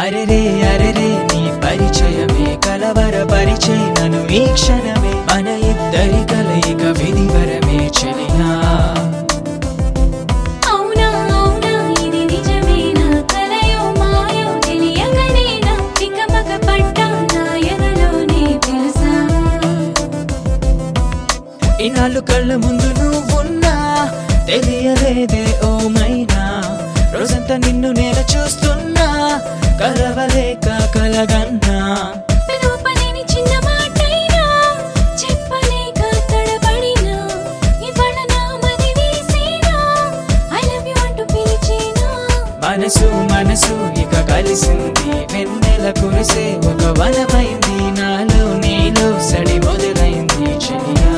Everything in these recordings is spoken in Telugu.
అరెరే అరెరే నీ పరిచయమే కలవర పరిచయ నన్ను ఈ క్షణమే మన ఇద్దరి కలయిక విధివరమే చెలియా అవునా అవునా ఇది నిజమేనా కలయో మాయో తెలియకనేనా చిక్కమక పడ్డా నా ఎదలోనే తెలుసా ఇన్నాళ్ళు కళ్ళ ముందు నువ్వున్నా తెలియలేదే ఓ మైనా రోజంతా నిన్ను నేను చూస్తున్నా కలవలేక కలగన్నా పిలువపలేని చిన్న మాటైనా చెప్పలేక తడబడినా ఇవాళ నా మది వీసేనా ఐ లవ్ యు అంటూ పిలిచేనా మనసు మనసు ఇక కలిసింది వెన్నెల కురిసే ఒక వనమైంది నాలో నీలో సడి మొదలైంది చెలియా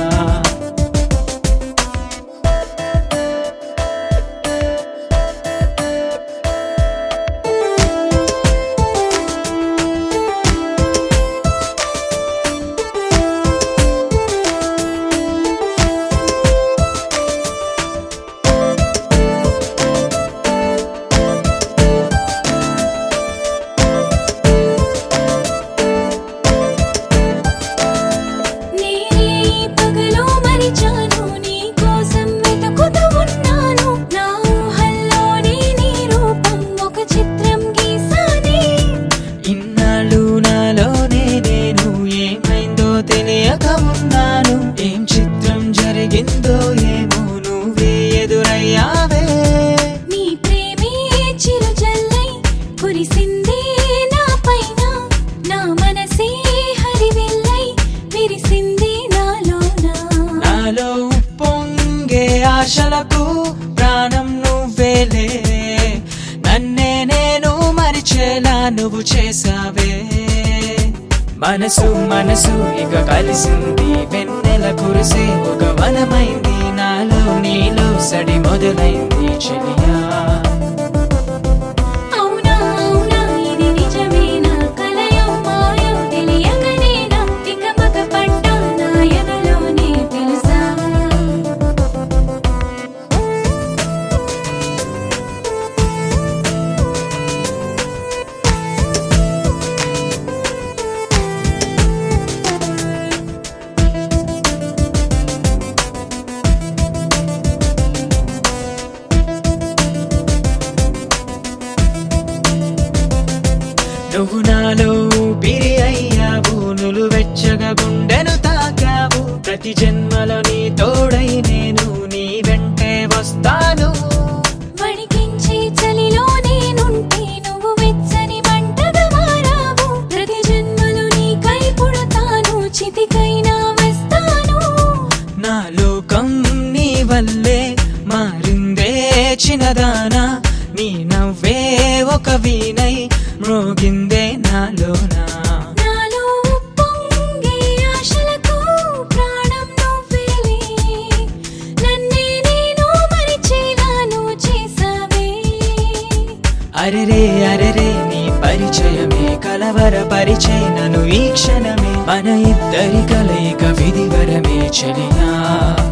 నేనే ఈ పగలు మరిచాను నీ కోసం వెతుకుతూ ఉన్నాను నా ఊహల్లోనే నీ రూపం ఒక చిత్రం గీసానే ఇన్నాళ్ళు నాలోనే నేను ఏమైందో తెలియక ఉన్నాను ఏం చిత్రం జరిగిందో ఏమో నువ్వే ఎదురయ్యావే నీ ప్రేమే చిరుజల్లై కురిసిందే నా పైన నా మనసే హరివిల్లై విరిసిందే నాలోన నాలో పొంగే ఆశలకు ప్రాణం నువ్వేలే నన్నే నేను మరిచేలా నువ్వు చేసావే మనసు మనసు ఇక కలిసింది వెన్నెల కురిసే ఒక వనమైంది నాలో నీలో సడి మొదలైంది చెలియా అవునా అవునా ఇది నిజమేనా కలయో మాయో తెలియకనేనా తికమక పడ్డా నా ఎదలోనే తెలుసా నువ్వు నాలో పిరి అయ్యావు నులు వెచ్చగా గుండెను తాకావు ప్రతి జన్మలో నీ తోడై నేను నీ వెంటే వస్తాను వణికించే చలిలో నేనుంటే నువ్వు వెచ్చని మంటగా మారావు ప్రతి జన్మలో నీకై పుడతాను చితికైనా వస్తాను నా లోకం నీ వల్లే మారిందే చిన్నదానా నీ నవ్వే ఒక వీణై మ్రోగిందే నాలోనా నాలో పొంగే ఆశలకు ప్రాణం నువ్వేలే నన్నే నేను మరిచేలా నువ్వు చేసావే అరెరే అరెరే నీ పరిచయమే కలవర పరిచయ నన్ను ఈ క్షణమే మన ఇద్దరి కలయిక విధివరమే చెలియా